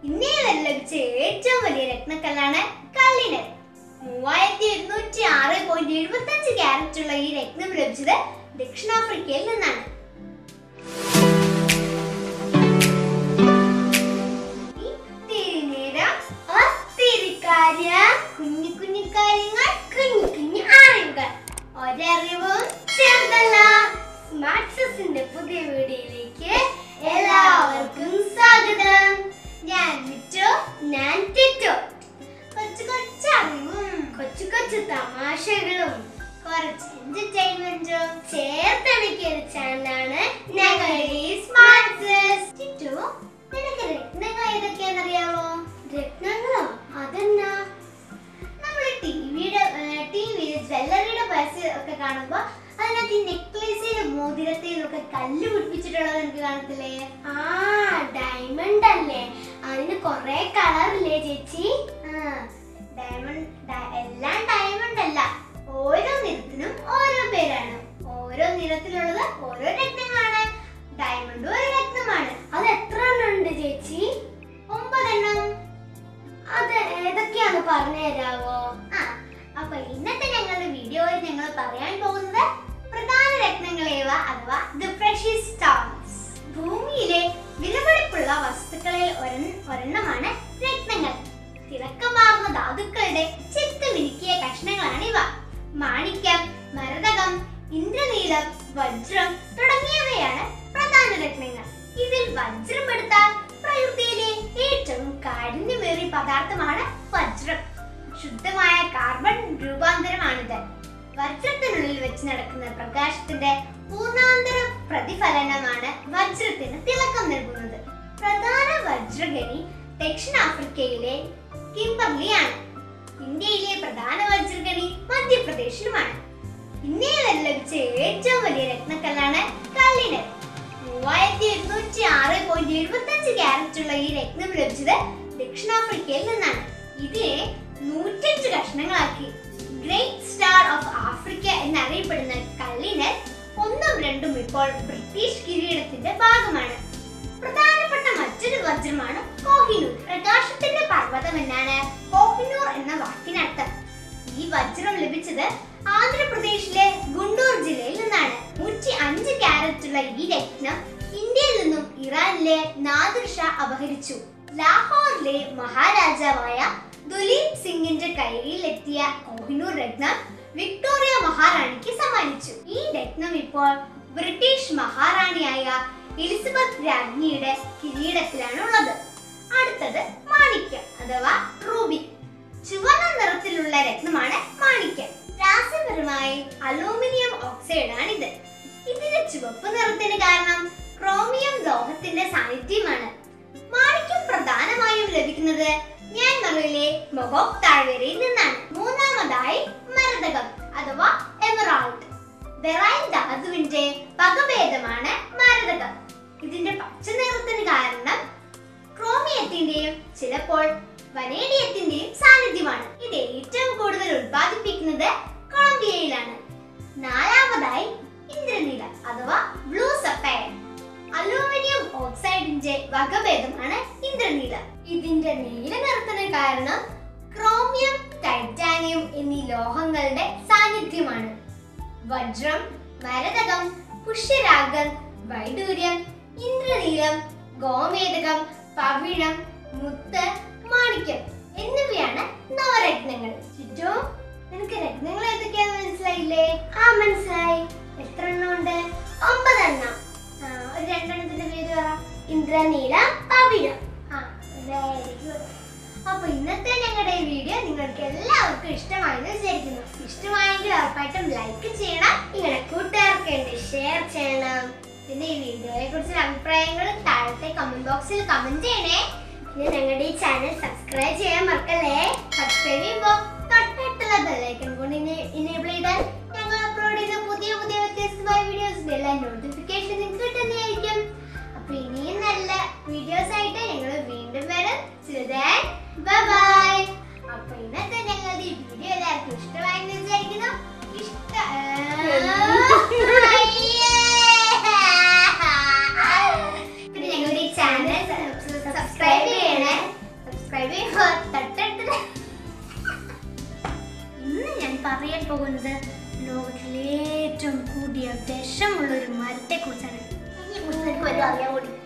ഇന്നേ വരെ ലഭിച്ച ഏറ്റവും വലിയ രത്നക്കല്ലാണ് കല്ലിനർ മൂവായിരത്തി ഇരുന്നൂറ്റി ആറ് പോയിന്റ് എഴുപത്തി അഞ്ച് ക്യാരറ്റ് ഉള്ള ഈ രത്നം ലഭിച്ചത് ദക്ഷിണാഫ്രിക്കയിൽ നിന്നാണ് ഇത്തിരി നേരം ഒത്തിരി കാര്യം കുഞ്ഞു കുഞ്ഞു കാര്യങ്ങൾ കുഞ്ഞു കുഞ്ഞു അറിവുകൾ ഒരറിവും ചെറുതല്ല സ്മാർട്ട് സിന്റെ പുതിയ വീഡിയോയിലേക്ക് എല്ലാവർക്കും സ്വാഗതം ഞാൻ വിറ്റോ ഞാൻ ടിറ്റോ കൊച്ചു കൊച്ചു അറിവും കൊച്ചു കൊച്ചു തമാശകളും കുറച്ച് എന്റർടൈൻമെന്റും ചേർത്തണിക്കിയ ഒരു ചാനലാണ് ഞങ്ങളുടെ ഈ സ്മാർട്ട് ടിറ്റോ നിനക്ക് രത്നങ്ങൾ ഏതൊക്കെയാണെന്നറിയാമോ രത്നങ്ങളോ അതെന്നാ നമ്മൾ ടിവിയുടെ ടിവിയിൽ ജ്വല്ലറിയുടെ പരസ്യം ഒക്കെ കാണുമ്പോ അതിനകത്ത് ഈ നെക്ലേസിലും മോതിരത്തിലും ഒക്കെ കല്ല് പിടിപ്പിച്ചിട്ടുള്ളത് എനിക്ക് കാണത്തില്ലേ ആ ഡയമണ്ട് അല്ലേ അതിന് കൊറേ കളറില്ലേ ചേച്ചി ഡയമണ്ട് എല്ലാം ഡയമണ്ട് അല്ല ഓരോ നിറത്തിനും ഓരോ പേരാണ് ഓരോ നിറത്തിലുള്ളത് ഓരോ രത്നങ്ങളാണ് ഡയമണ്ട് ഒരു രത്നമാണ് അത് എത്ര എണ്ണം ഉണ്ട് ചേച്ചി ഒമ്പതെണ്ണം അത് ഏതൊക്കെയാന്ന് പറഞ്ഞു തരാവോ ആ അപ്പൊ ഇന്നത്തെ ഞങ്ങളുടെ വീഡിയോയിൽ ഞങ്ങൾ പറയാൻ പോകുന്നത് പ്രധാന രത്നങ്ങളേവ അഥവാ ദ പ്രഷ്യസ് സ്റ്റോൺസ് ഭൂമിയിലെ വിലപിടിപ്പുള്ള വസ്തുക്കളിൽ ഒരെണ്ണ- ഒരെണ്ണമാണ് രത്നങ്ങൾ തിളക്കമാർന്ന ധാതുക്കളുടെ ചിത്തുമിനുക്കിയ കഷ്ണങ്ങളാണ് ഇവ മാണിക്യം മരതകം ഇന്ദ്രനീലം വജ്രം തുടങ്ങിയവയാണ് പ്രധാന രത്നങ്ങൾ ഇതിൽ വജ്രം എടുത്താൽ പ്രകൃതിയിലെ ഏറ്റവും കാഠിന്യമേറിയ പദാർത്ഥമാണ് വജ്രം ശുദ്ധമായ കാർബൺ രൂപാന്തരമാണിത് വജ്രത്തിനുള്ളിൽ വെച്ച് നടക്കുന്ന പ്രകാശത്തിന്റെ പൂർണ്ണാന്തര പ്രതിഫലനമാണ് വജ്രത്തിന് തിളക്കം നൽകുന്നത് പ്രധാന വജ്രഖനി ദക്ഷിണാഫ്രിക്കയിലെ കിംബർലിയാണ് ഇന്ത്യയിലെ പ്രധാന വജ്രഖനി മധ്യപ്രദേശിലുമാണ് ഇന്നേ വരെ ലഭിച്ച ഏറ്റവും വലിയ രത്നക്കല്ലാണ് കല്ലിനർ മൂവായിരത്തി ഇരുന്നൂറ്റി ആറ് പോയിന്റ് എഴുപത്തി അഞ്ച് ക്യാരറ്റ് ഉള്ള ഈ രത്നം ലഭിച്ചത് ദക്ഷിണാഫ്രിക്കയിൽ നിന്നാണ് ഇതിനെ നൂറ്റഞ്ച് കഷ്ണങ്ങളാക്കി ഗ്രേറ്റ് സ്റ്റാർ ഓഫ് ആഫ്രിക്ക എന്നറിയപ്പെടുന്ന കല്ലിനർ ഒന്നും രണ്ടും ഇപ്പോൾ ബ്രിട്ടീഷ് കിരീടത്തിന്റെ ഭാഗമാണ് പ്രധാനപ്പെട്ട മറ്റൊരു വജ്രമാണ് കോഹിനൂർ പ്രകാശത്തിന്റെ പർവ്വതം എന്നാണ് കോഹിനൂർ എന്ന വാക്കിനർത്ഥം ഈ വജ്രം ലഭിച്ചത് ആന്ധ്രാപ്രദേശിലെ ഗുണ്ടൂർ ജില്ലയിൽ നിന്നാണ് നൂറ്റി അഞ്ച് ക്യാരറ്റുള്ള ഈ രത്നം ഇന്ത്യയിൽ നിന്നും ഇറാനിലെ നാദിർ ഷാ അപഹരിച്ചു ലാഹോറിലെ മഹാരാജാവായ ദുലീപ് സിംഗിന്റെ കയ്യിലെത്തിയ കോഹിനൂർ രത്നം വിക്ടോറിയ മഹാറാണിക്ക് സമ്മാനിച്ചു ഈ രത്നം ഇപ്പോൾ ബ്രിട്ടീഷ് മഹാറാണിയായ എലിസബത്ത് രാജ്ഞിയുടെ കിരീടത്തിലാണ് ഉള്ളത് അടുത്തത് മാണിക്യം അഥവാ റൂബി ചുവന്ന നിറത്തിലുള്ള രത്നമാണ് മാണിക്യം രാസപരമായി അലൂമിനിയം ഓക്സൈഡ് ആണിത് ഇതിന്റെ ചുവപ്പ് നിറത്തിന് കാരണം ക്രോമിയം ലോഹത്തിന്റെ സാന്നിധ്യമാണ് മാണിക്യം പ്രധാനമായും ലഭിക്കുന്നത് മ്യാൻമറിലെ മൊഹോക് താഴ്വരയിൽ നിന്നാണ് മൂന്നാമതായി മരതകം അഥവാ എമറാൾഡ് ബെറൈൻ ധാതുവിന്റെ വകഭേദമാണ് മരതകം ഇതിന്റെ പച്ച നിറത്തിന് കാരണം ക്രോമിയത്തിന്റെയും ചിലപ്പോൾ വനേഡിയത്തിന്റെയും സാന്നിധ്യമാണ് ഇത് ഏറ്റവും കൂടുതൽ ഉത്പാദിപ്പിക്കുന്നത് കൊളംബിയയിലാണ് നാലാമതായി ഇന്ദ്രനീല അഥവാ ബ്ലൂ സഫയർ അലൂമിനിയം ഓക്സൈഡിന്റെ വകഭേദമാണ് ഇന്ദ്രനീല ഇതിന്റെ നീല നിറത്തിന് കാരണം ക്രോമിയം ടൈറ്റാനിയം എന്നീ ലോഹങ്ങളുടെ സാന്നിധ്യമാണ് വജ്രം മരതകം പുഷ്യരാഗം വൈഡൂര്യം ഇന്ദ്രനീലം ഗോമേതകം പവിഴം മുത്ത് മാണിക്യം എന്നിവയാണ് നവരത്നങ്ങൾ ചുറ്റോ നിനക്ക് രത്നങ്ങൾ ഏതൊക്കെയാന്ന് മനസ്സിലായില്ലേ ആ മനസ്സിലായി എത്ര എണ്ണം ഉണ്ട് ഒമ്പതെണ്ണം ആ ഒരു രണ്ടെണ്ണത്തിന്റെ പേര് പറ ഇന്ദ്രനീല പവിഴം ആ വെരി ഗുഡ് അപ്പൊ ഇന്നത്തെ ഞങ്ങളുടെ ഈ വീഡിയോ നിങ്ങൾക്ക് എല്ലാവർക്കും ഇഷ്ടമായെന്ന് വിചാരിക്കുന്നു ഇഷ്ടമായെങ്കിൽ ഉറപ്പായിട്ടും ലൈക്ക് ചെയ്യണം നിങ്ങളുടെ കൂട്ടുകാർക്ക് വേണ്ടി ഷെയർ ചെയ്യണം പിന്നെ ഈ വീഡിയോയെ കുറിച്ചുള്ള അഭിപ്രായങ്ങൾ താഴത്തെ കമന്റ് ബോക്സിൽ കമന്റ് ചെയ്യണേ പിന്നെ ഞങ്ങളുടെ ഈ ചാനൽ സബ്സ്ക്രൈബ് ചെയ്യാൻ മറക്കല്ലേ സബ്സ്ക്രൈബ് ചെയ്യുമ്പോൾ തൊട്ടടുത്തുള്ള ബെല്ലൈക്കൺ കൊണ്ട് ഇനേബിൾ ചെയ്താൽ ഞങ്ങൾ അപ്ലോഡ് ചെയ്ത പുതിയ പുതിയ വ്യത്യസ്തമായ വീഡിയോസിന്റെ എല്ലാ നോട്ടിഫിക്കേഷൻ നിങ്ങൾക്ക് കിട്ടുന്നതായിരിക്കും അപ്പൊ ഇനിയും നല്ല വീഡിയോസ് ആയിട്ട് ഞങ്ങൾ വീണ്ടും വരും ബൈ അപ്പൊ ഇന്നത്തെ ഞങ്ങളുടെ ഈ വീഡിയോ എല്ലാവർക്കും ഇഷ്ടമായെന്ന് വിചാരിക്കുന്നു ഇഷ്ട പിന്നെ ഞങ്ങളുടെ ഈ ചാനൽ സബ്സ്ക്രൈബ് ചെയ്യണേ പറയാൻ പോകുന്നത് ലോകത്തിലെ ഏറ്റവും കൂടിയ വിഷമുള്ള ഒരു മരത്തെ കുറിച്ചാണ് അതിനെക്കുറിച്ച് എനിക്ക് വല്ല അറിയാൻ കൂടി